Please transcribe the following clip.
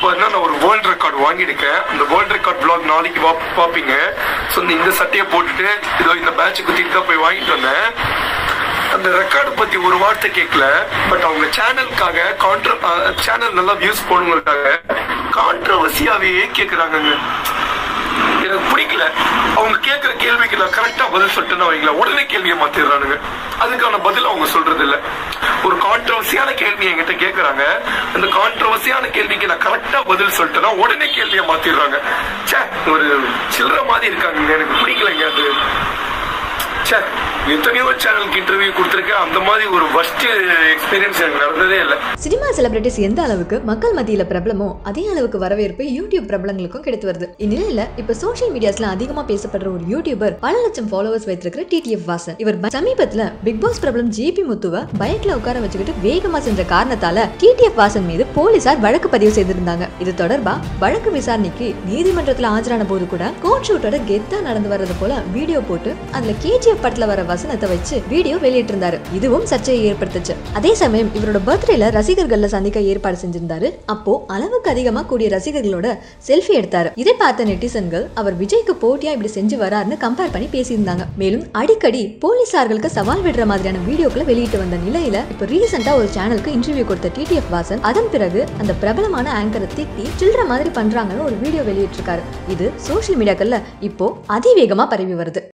பார்த்தீங்கன்னா நான் ஒரு வேர்ல்ட் ரெக்கார்ட் வாங்கியிருக்கேன் அந்த வேர்ல்ட் ரெக்கார்ட் பிளாக் நாளைக்கு பா- பார்ப்பீங்க ஸோ இந்த சட்டையை போட்டுட்டு இதோ இந்த பேட்ச் குத்திட்டு தான் போய் வாங்கிட்டு வந்தேன் அந்த ரெக்கார்டு பத்தி ஒரு வார்த்தை கேட்கல பட் அவங்க சேனலுக்காக கான்ட்ர சேனல் நல்லா வியூஸ் போடுங்களுக்காக கான்ட்ரவர்சியாவே கேக்குறாங்கங்க எனக்கு பிடிக்கல அவங்க கேட்கிற கேள்விக்கு நான் கரெக்டா பதில் சொல்லிட்டேன்னு வைங்களேன் உடனே கேள்வியை மாத்திடுறானுங்க அதுக்கான பதில் அவங்க சொல்றது இல்ல ஒரு கான்ட்ரவர்சியான கேள்வி என்கிட்ட கேக்குறாங்க அந்த கான்ட்ரவர்சியான கேள்விக்கு நான் கரெக்டா பதில் சொல்லிட்டேன்னா உடனே கேள்வியை மாத்திடுறாங்க ச்சே ஒரு சில்லற மாதிரி இருக்காங்க எனக்கு பிடிக்கலைங்க அது ச்சே எத்தனையோ சேனலுக்கு இன்டர்வியூ கொடுத்துருக்கேன் அந்த மாதிரி ஒரு ஃபர்ஸ்ட் எக்ஸ்பீரியன்ஸ் எனக்கு நடந்ததே இல்லை சினிமா செலிபிரிட்டிஸ் எந்த அளவுக்கு மக்கள் மத்தியில பிரபலமோ அதே அளவுக்கு வரவேற்பு யூடியூப் பிரபலங்களுக்கும் கிடைத்து வருது இந்நிலையில இப்ப சோஷியல் மீடியாஸ்ல அதிகமா பேசப்படுற ஒரு யூடியூபர் பல லட்சம் ஃபாலோவர்ஸ் வைத்திருக்கிற டிடிஎஃப் வாசன் இவர் ப- சமீபத்துல பிக் பாஸ் பிரபலம் ஜிபி முத்துவ பைக்ல உட்கார வச்சுக்கிட்டு வேகமா சென்ற காரணத்தால டிடிஎஃப் வாசன் மீது போலீசார் வழக்கு பதிவு செய்திருந்தாங்க இது தொடர்பா வழக்கு விசாரணைக்கு நீதிமன்றத்துல ஆஜரான போது கூட கோர்ட் ஷூட்டோட கெத்தா நடந்து வர்றது போல வீடியோ போட்டு அதுல கேஜிஎஃப் படத்துல வர வசனத்தை வச்சு வீடியோ வெளியிட்டிருந்தாரு இதுவும் சர்ச்சையை ஏற்படுத்துச்சு அதே சமயம் இவரோட பர்த்டேல ரசிகர்கள்ல சந்திக்க ஏற்பாடு செஞ்சிருந்தாரு அப்போ அளவுக்கு அதிகமா கூடிய ரசிகர்களோட செல்ஃபி எடுத்தாரு இதை பார்த்த நெட்டிசன்கள் அவர் விஜய்க்கு போட்டியா இப்படி செஞ்சு வராருன்னு கம்பேர் பண்ணி பேசியிருந்தாங்க மேலும் அடிக்கடி போலீசார்களுக்கு சவால் விடுற மாதிரியான வீடியோக்களை வெளியிட்டு வந்த நிலையில இப்போ ரீசெண்டா ஒரு சேனலுக்கு இன்டர்வியூ கொடுத்த டிடிஎஃப் வாசன் அதன் பிறகு அந்த பிரபலமான ஆங்கரை திட்டி சில்லற மாதிரி பண்றாங்கன்னு ஒரு வீடியோ வெளியிட்டிருக்காரு இது சோஷியல் மீடியாக்கள்ல இப்போ அதிவேகமா பரவி வருது